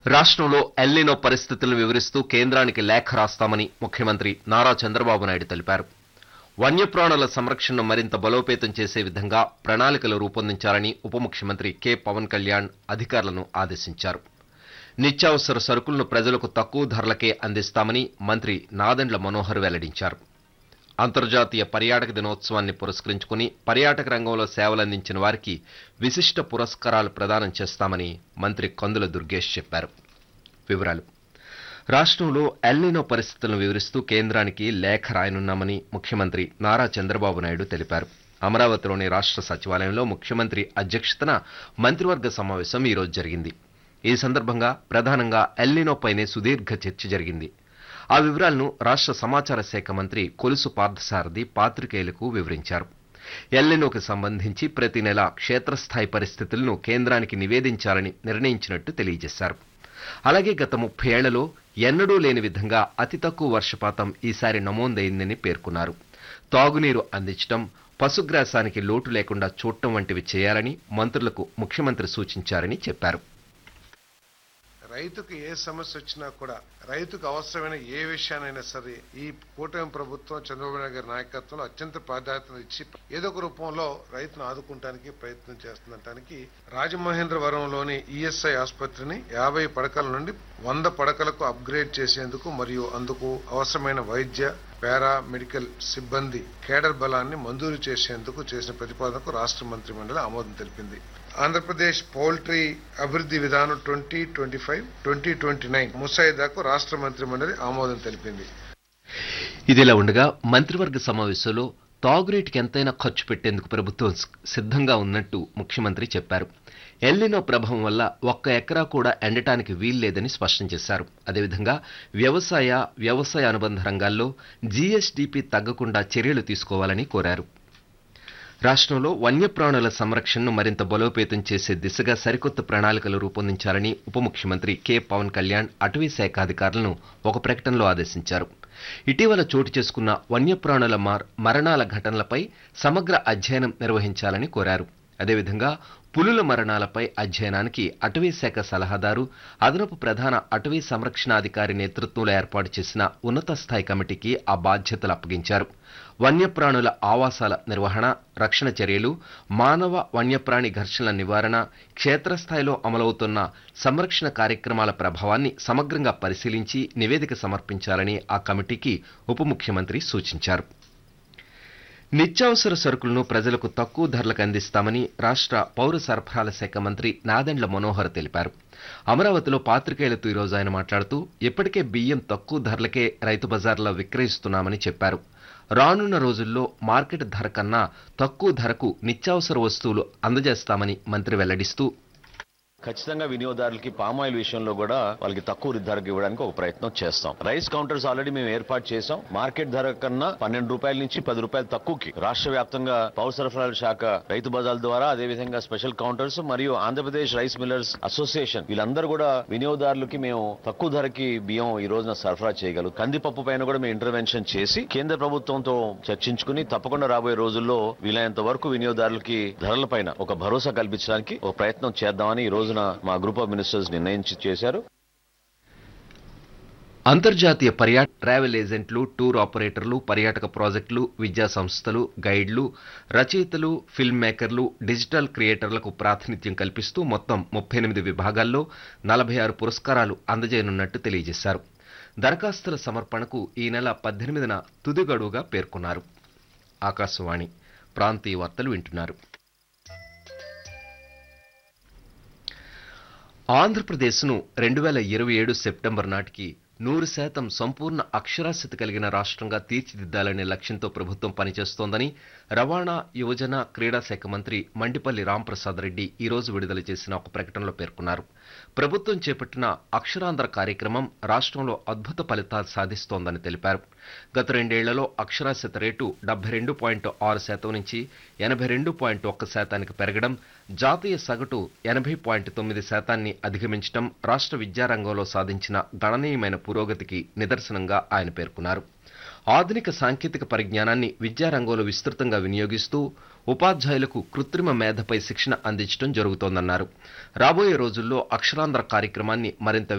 రాష్ట్రంలో ఎల్నినో పరిస్థితులను వివరిస్తూ కేంద్రానికి లేఖ రాస్తామని ముఖ్యమంత్రి నారా చంద్రబాబు నాయుడు తెలిపారు వన్యప్రాణుల సంరక్షణను మరింత బలోపేతం చేసే విధంగా ప్రణాళికలు రూపొందించాలని ఉప ముఖ్యమంత్రి కె పవన్ కళ్యాణ్ అధికారులను ఆదేశించారు నిత్యావసర సరుకులను ప్రజలకు తక్కువ ధరలకే అందిస్తామని మంత్రి నాదెండ్ల మనోహర్ వెల్లడించారు అంతర్జాతీయ పర్యాటక దినోత్సవాన్ని పురస్కరించుకుని పర్యాటక రంగంలో సేవలందించిన వారికి విశిష్ట పురస్కారాలు ప్రదానం చేస్తామని మంత్రి కందుల దుర్గేష్ చెప్పారు వివరాలు రాష్ట్రంలో ఎల్నినో పరిస్థితులను వివరిస్తూ కేంద్రానికి లేఖ రాయనున్నామని ముఖ్యమంత్రి నారా చంద్రబాబు నాయుడు తెలిపారు అమరావతిలోని రాష్ట్ర సచివాలయంలో ముఖ్యమంత్రి అధ్యక్షతన మంత్రివర్గ సమావేశం ఈ రోజు జరిగింది ఈ సందర్భంగా ప్రధానంగా ఎల్నినోపైనే సుదీర్ఘ చర్చ జరిగింది ఆ వివరాలను రాష్ట్ర సమాచార శాఖ మంత్రి కొలుసు పార్థసారథి పాత్రికేయులకు వివరించారు ఎల్ఎన్ఓకి సంబంధించి ప్రతి నెల క్షేత్రస్థాయి పరిస్థితులను కేంద్రానికి నివేదించాలని నిర్ణయించినట్టు తెలియజేశారు అలాగే గత ముప్పై ఏళ్లలో ఎన్నడూ లేని విధంగా అతి తక్కువ వర్షపాతం ఈసారి నమోదైందని పేర్కొన్నారు తాగునీరు అందించడం పశుగ్రాసానికి లోటు లేకుండా చూడటం వంటివి చేయాలని మంత్రులకు ముఖ్యమంత్రి సూచించారని చెప్పారు రైతుకు ఏ సమస్య వచ్చినా కూడా రైతుకు అవసరమైన ఏ విషయానైనా సరే ఈ కూటమి ప్రభుత్వం చంద్రబాబు నాయుడు గారి నాయకత్వంలో అత్యంత ప్రాధాన్యత ఇచ్చి ఏదో ఒక రూపంలో రైతును ఆదుకుంటానికి ప్రయత్నం చేస్తుండటానికి రాజమహేంద్రవరంలోని ఈఎస్ఐ ఆసుపత్రిని యాభై పడకల నుండి వంద పడకలకు అప్గ్రేడ్ చేసేందుకు మరియు అందుకు అవసరమైన వైద్య పారా మెడికల్ సిబ్బంది కేడర్ బలాన్ని మంజూరు చేసేందుకు చేసిన ప్రతిపాదనకు రాష్ట్ర మంత్రి మండలి ఆమోదం తెలిపింది ఆంధ్రప్రదేశ్ పౌల్ట్రీ అభివృద్ధి విధానం twenty twenty five twenty twenty nine ముసాయిదాకు రాష్ట్ర మంత్రి మండలి ఆమోదం తెలిపింది ఇదిలా ఉండగా మంత్రివర్గ సమావేశంలో తాగునీటికి ఎంతైనా ఖర్చు పెట్టేందుకు ప్రభుత్వం స్- సిద్ధంగా ఉన్నట్టు ముఖ్యమంత్రి చెప్పారు ఎల్లినో ప్రభావం వల్ల ఒక్క ఎకరా కూడా ఎండటానికి వీల్లేదని స్పష్టం చేశారు అదేవిధంగా వ్యవసాయ వ్యవసాయ అనుబంధ రంగాల్లో జీఎస్డీపీ తగ్గకుండా చర్యలు తీసుకోవాలని కోరారు రాష్ట్రంలో వన్యప్రాణుల సంరక్షణను మరింత బలోపేతం చేసే దిశగా సరికొత్త ప్రణాళికలు రూపొందించాలని ఉప ముఖ్యమంత్రి కె పవన్ కళ్యాణ్ అటవీ శాఖ అధికారులను ఒక ప్రకటనలో ఆదేశించారు ఇటీవల చోటు చేసుకున్న వన్యప్రాణుల మార్- మరణాల ఘటనలపై సమగ్ర అధ్యయనం నిర్వహించాలని కోరారు అదేవిధంగా పులుల మరణాలపై అధ్యయనానికి అటవీ శాఖ సలహాదారు అదనపు ప్రధాన అటవీ సంరక్షణాధికారి నేతృత్వంలో ఏర్పాటు చేసిన ఉన్నత స్థాయి కమిటీకి ఆ బాధ్యతలు అప్పగించారు వన్యప్రాణుల ఆవాసాల నిర్వహణ రక్షణ చర్యలు మానవ వన్యప్రాణి ఘర్షణల నివారణ క్షేత్రస్థాయిలో అమలవుతున్న సంరక్షణ కార్యక్రమాల ప్రభావాన్ని సమగ్రంగా పరిశీలించి నివేదిక సమర్పించాలని ఆ కమిటీకి ఉప ముఖ్యమంత్రి సూచించారు నిత్యావసర సరుకులను ప్రజలకు తక్కువ ధరలకు అందిస్తామని రాష్ట్ర పౌర సరఫరాల శాఖ మంత్రి నాదెండ్ల మనోహర్ తెలిపారు అమరావతిలో పాత్రికేయులతో ఈరోజు ఆయన మాట్లాడుతూ ఇప్పటికే బియ్యం తక్కువ ధరలకే రైతు బజార్లో విక్రయిస్తున్నామని చెప్పారు రానున్న రోజుల్లో మార్కెట్ ధర కన్నా తక్కువ ధరకు నిత్యావసర వస్తువులు అందజేస్తామని మంత్రి వెల్లడిస్తూ ఖచ్చితంగా వినియోగదారులకి పామాయిల్ విషయంలో కూడా వాళ్ళకి తక్కువ ధరకు ఇవ్వడానికి ఒక ప్రయత్నం చేస్తాం రైస్ కౌంటర్స్ ఆల్రెడీ మేము ఏర్పాటు చేసాం మార్కెట్ ధర కన్నా పన్నెండు రూపాయల నుంచి పది రూపాయలు తక్కువకి రాష్ట్ర వ్యాప్తంగా పౌర సరఫరాల శాఖ రైతు బజార్ల ద్వారా అదేవిధంగా స్పెషల్ కౌంటర్స్ మరియు ఆంధ్రప్రదేశ్ రైస్ మిల్లర్స్ అసోసియేషన్ వీళ్ళందరూ కూడా వినియోగదారులకి మేము తక్కువ ధరకి బియ్యం ఈ రోజున సరఫరా చేయగలం కందిపప్పు పైన కూడా మేము ఇంటర్వెన్షన్ చేసి కేంద్ర ప్రభుత్వంతో చర్చించుకుని తప్పకుండా రాబోయే రోజుల్లో వీలైనంత వరకు వినియోగదారులకి ధరల పైన ఒక భరోసా కల్పించడానికి ఒక ప్రయత్నం చేద్దామని ఈ రోజున మా గ్రూప్ ఆఫ్ మినిస్టర్స్ నిర్ణయించి చేశారు అంతర్జాతీయ పర్యాటక ట్రావెల్ ఏజెంట్లు టూర్ ఆపరేటర్లు పర్యాటక ప్రాజెక్టులు విద్యా సంస్థలు గైడ్లు రచయితలు ఫిల్మ్ మేకర్లు డిజిటల్ క్రియేటర్లకు ప్రాతినిధ్యం కల్పిస్తూ మొత్తం ముప్పై ఎనిమిది విభాగాల్లో నలభై ఆరు పురస్కారాలు అందజేయనున్నట్టు తెలియజేశారు దరఖాస్తుల సమర్పణకు ఈ నెల పద్దెనిమిదిన తుది గడువుగా పేర్కొన్నారు ఆకాశవాణి ప్రాంతీయ వార్తలు వింటున్నారు ఆంధ్రప్రదేశ్ను రెండు వేల ఇరవై ఏడు సెప్టెంబర్ నాటికి నూరు శాతం సంపూర్ణ అక్షరాస్యత కలిగిన రాష్ట్రంగా తీర్చిదిద్దాలనే లక్ష్యంతో ప్రభుత్వం పనిచేస్తోందని రవాణా యువజన క్రీడా శాఖ మంత్రి మండిపల్లి రాంప్రసాద్ రెడ్డి ఈ రోజు విడుదల చేసిన ఒక ప్రకటనలో పేర్కొన్నారు ప్రభుత్వం చేపట్టిన అక్షరాంధ్ర కార్యక్రమం రాష్ట్రంలో అద్భుత ఫలితాలు సాధిస్తోందని తెలిపారు గత రెండేళ్లలో అక్షరాస్యత రేటు డెబ్బై రెండు పాయింట్ ఆరు శాతం నుంచి ఎనభై రెండు పాయింట్ ఒక్క శాతానికి పెరగడం జాతీయ సగటు ఎనభై పాయింట్ తొమ్మిది శాతాన్ని అధిగమించడం రాష్ట్ర విద్యారంగంలో సాధించిన గణనీయమైన పురోగతికి నిదర్శనంగా ఆయన పేర్కొన్నారు ఆధునిక సాంకేతిక పరిజ్ఞానాన్ని విద్యారంగంలో విస్తృతంగా వినియోగిస్తూ ఉపాధ్యాయులకు కృత్రిమ మేధపై శిక్షణ అందించడం జరుగుతోందన్నారు రాబోయే రోజుల్లో అక్షరాంధ్ర కార్యక్రమాన్ని మరింత